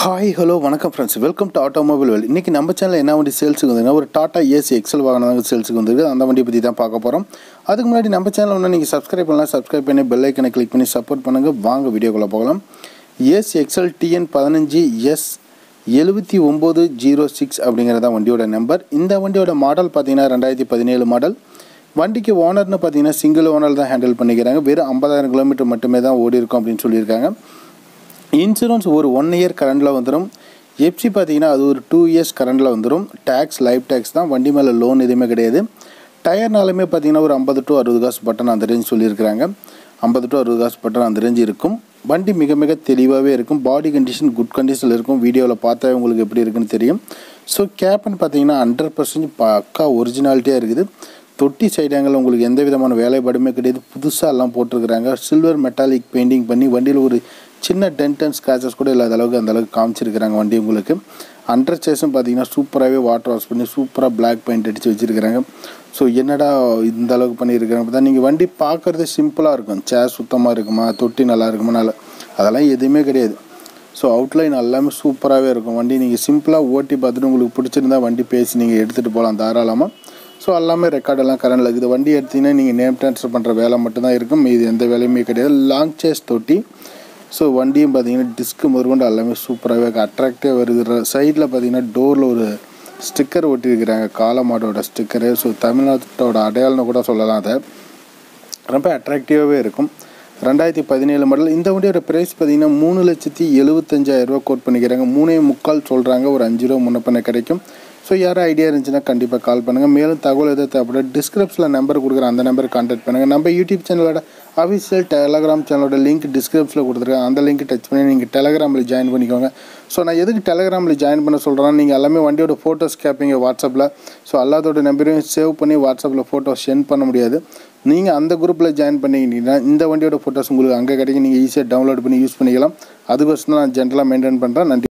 hi hello வணக்கம் friends welcome to automobile well இன்றைக்கி நம்ம சேனலில் என்ன வண்டி சேல்ஸுக்கு வந்ததுன்னா ஒரு டாட்டா ஏசி எக்ஸல் வாகனம் தான் சேல்ஸுக்கு வந்திருக்கு அந்த வண்டியை பற்றி தான் பார்க்க போகிறோம் அதுக்கு முன்னாடி நம்ம சேனல் ஒன்று நீங்கள் சப்ஸ்கிரைப் பண்ணலாம் சப்ஸ்கிரைப் பண்ணி பெல் ஐக்கனை கிளிக் பண்ணி சப்போர்ட் பண்ணுங்கள் வாங்க வீடியோக்குள்ளே போகலாம் ஏசி எக்ஸல் டிஎன் பதினஞ்சு எஸ் எழுபத்தி ஒம்பது ஜீரோ சிக்ஸ் அப்படிங்கிறத வண்டியோட நம்பர் இந்த வண்டியோட மாடல் பார்த்தீங்கன்னா ரெண்டாயிரத்தி பதினேழு மாடல் வண்டிக்கு ஓனர்னு பார்த்தீங்கன்னா சிங்கிள் ஓனர் தான் ஹேண்டில் பண்ணிக்கிறாங்க வெறும் ஐம்பதாயிரம் கிலோமீட்டர் மட்டுமே தான் ஓடி இருக்கும் அப்படின்னு சொல்லியிருக்காங்க இன்சூரன்ஸ் ஒரு ஒன் இயர் கரண்டில் வந்துடும் எஃப்சி பார்த்தீங்கன்னா அது ஒரு டூ இயர்ஸ் கரண்டில் வந்துடும் டேக்ஸ் லைஃப் டேக்ஸ் தான் வண்டி மேலே லோன் எதுவுமே கிடையாது டயர்னாலுமே பார்த்தீங்கன்னா ஒரு ஐம்பது டு அறுபது காசு பட்டன் அந்த ரேஞ்ச் சொல்லியிருக்கிறாங்க ஐம்பது டு அறுபது காசு பட்டன் அந்த ரேஞ்ச் இருக்கும் வண்டி மிக மிக தெளிவாகவே இருக்கும் பாடி கண்டிஷன் குட் கண்டிஷனில் இருக்கும் வீடியோவில் பார்த்தா உங்களுக்கு எப்படி இருக்குன்னு தெரியும் ஸோ கேப்னு பார்த்தீங்கன்னா ஹண்ட்ரட் பர்சன்ட் பக்கா ஒரிஜினாலிட்டியாக இருக்குது தொட்டி சைடாங்கில் உங்களுக்கு எந்த விதமான வேலைப்பாடுமே கிடையாது புதுசாக எல்லாம் போட்டிருக்கிறாங்க சில்வர் மெட்டாலிக் பெயிண்டிங் பண்ணி வண்டியில் ஒரு சின்ன டென்ட் அண்ட் ஸ்க்ராச்சஸ் கூட இல்லாத அளவுக்கு அந்த அளவுக்கு காமிச்சிருக்கிறாங்க வண்டி உங்களுக்கு அண்டர் சேஸும் பார்த்தீங்கன்னா சூப்பராகவே வாட்டர் வாஷ் பண்ணி சூப்பராக பிளாக் பெயிண்ட் அடித்து வச்சுருக்கிறாங்க ஸோ என்னடா இந்த அளவுக்கு பண்ணியிருக்கிறாங்க பார்த்தா நீங்கள் வண்டி பார்க்குறது சிம்பிளாக இருக்கும் சேர் சுத்தமாக இருக்குமா தொட்டி நல்லா இருக்குமா நல்லா அதெல்லாம் எதுவுமே கிடையாது ஸோ அவுட்லைன் எல்லாமே சூப்பராகவே இருக்கும் வண்டி நீங்கள் சிம்பிளாக ஓட்டி பார்த்துட்டு உங்களுக்கு பிடிச்சிருந்தா வண்டி பேசி நீங்கள் எடுத்துகிட்டு போகலாம் தாராளமாக ஸோ எல்லாமே ரெக்கார்டெல்லாம் கரண்டில் இருக்குது வண்டி எடுத்தீங்கன்னா நீங்கள் நேம் ட்ரான்ஸ்ஃபர் பண்ணுற வேலை மட்டும்தான் இருக்கும் இது எந்த வேலையுமே கிடையாது லாங் சேஸ் தொட்டி ஸோ வண்டியும் பார்த்தீங்கன்னா டிஸ்க்கு முதற்கொண்டு எல்லாமே சூப்பராகவே அட்ராக்டிவாக வருது சைடில் பார்த்தீங்கன்னா டோரில் ஒரு ஸ்டிக்கர் ஒட்டியிருக்கிறாங்க காலமாடோட ஸ்டிக்கரு ஸோ தமிழ்நாட்டோட அடையாளம்னு கூட சொல்லலாம் அதை ரொம்ப அட்ராக்டிவாகவே இருக்கும் ரெண்டாயிரத்தி பதினேழு மாடல் இந்த வண்டியோட ப்ரைஸ் பார்த்தீங்கன்னா மூணு லட்சத்தி எழுபத்தஞ்சாயிரரூவா கோட் பண்ணிக்கிறாங்க மூணே முக்கால் சொல்கிறாங்க ஒரு அஞ்சு ரூபா முன்னப்பண்ண கிடைக்கும் ஸோ யாரும் ஐடியா இருந்துச்சுன்னா கண்டிப்பாக கால் பண்ணுங்கள் மேலும் தகவல் எதாவது தேவைப்பட டிஸ்கிரிப்ஷனில் நம்பர் கொடுக்குறேன் அந்த நம்பருக்கு கான்டாக்ட் பண்ணுங்கள் நம்ம யூடியூப் சேனலோட அஃபிஷியல் டெலகிராம் சேனலோட லிங்க் டிஸ்கிரிப்ஷனில் கொடுத்துருக்கேன் அந்த லிங்க் டச் பண்ணி நீங்கள் டெலகிராமில் ஜாயின் பண்ணிக்கோங்க ஸோ நான் எதுக்கு டெலகிராமில் ஜாயின் பண்ண சொல்கிறேன்னா நீங்கள் எல்லாமே வண்டியோட ஃபோட்டோஸ் கேட்பீங்க வாட்ஸ்அப்பில் ஸோ எல்லாத்தோட நம்பரையும் சேவ் பண்ணி வாட்ஸ்அப்பில் ஃபோட்டோஸ் சென்ட் பண்ண முடியாது நீங்கள் அந்த குரூப்பில் ஜாயின் பண்ணிக்கிட்டீங்கன்னா இந்த வண்டியோட ஃபோட்டோஸ் உங்களுக்கு அங்கே கிடைக்கும் நீங்கள் ஈஸியாக டவுன்லோட் பண்ணி யூஸ் பண்ணிக்கலாம் அதுக்கோசம் நான் ஜென்ரலாக மெயின்டைன் பண்ணுறேன் நன்றி